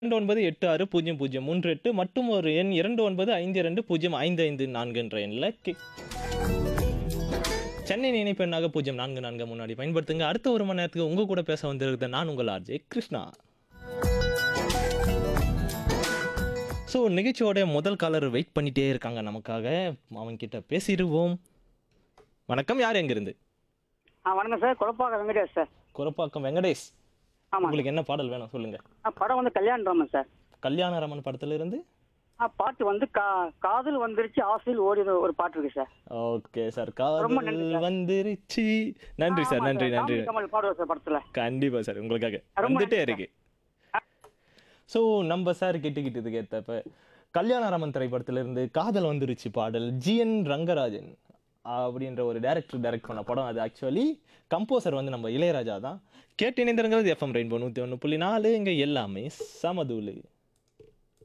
இரண்டு ஒன்பது எட்டு ஆறு பூஜ்ஜியம் பூஜ்ஜியம் மூன்று எட்டு மற்றும் ஒரு எண் இரண்டு ஒன்பது ஐந்து இரண்டு பூஜ்ஜியம் ஐந்து ஐந்து நான்கு என்ற எண்ணில் கே- சென்னை நினைப்பு எண்ணாக பூஜ்ஜியம் நான்கு நான்கு முன்னாடி பயன்படுத்துங்க அடுத்த ஒரு மணி நேரத்துக்கு உங்க கூட பேச வந்திருக்கிறது நான் உங்கள் ஆர்ஜே கிருஷ்ணா ஸோ நிகழ்ச்சியோட முதல் காலர் வெயிட் பண்ணிட்டே இருக்காங்க நமக்காக அவன்கிட்ட பேசிடுவோம் வணக்கம் யார் எங்கிருந்து ஆ வணக்கம் சார் குழப்பாக வெங்கடேஷ் சார் குரப்பாக்கம் வெங்கடேஷ் ஆமாம் உங்களுக்கு என்ன பாடல் வேணும் சொல்லுங்க ஆ படம் வந்து கல்யாண ராமன் சார் கல்யாணராமன் படத்துல இருந்து ஆ பாட்டு வந்து கா காதல் வந்துருச்சு ஆசையில் ஓடி ஒரு பாட்டு இருக்கு சார் ஓகே சார் ரொம்ப நன்றி காதல் சார். வந்துருச்சு நன்றி சார் ஆமா நன்றி நன்றி காமெடி கமல் பாடுவார் சார் படத்துல கண்டிப்பா சார் உங்களுக்காக ரொம்ப வந்துட்டே நன்றி இருக்கு ஸோ நம்ம சார் கேட்டுக்கிட்டதுக்கு ஏத்தப்ப கல்யாணராமன் திரைப்படத்துல இருந்து காதல் வந்துருச்சு பாடல் ஜிஎன் ரங்கராஜன் அப்படின்ற ஒரு டைரக்டர் டைரக்ட் பண்ண படம் அது ஆக்சுவலி கம்போசர் வந்து நம்ம இளையராஜா தான் கேட்டு இணைந்திருங்கிறது எஃப்எம் ரெயின்போ நூற்றி ஒன்று புள்ளி நாலு இங்கே எல்லாமே சமதூளு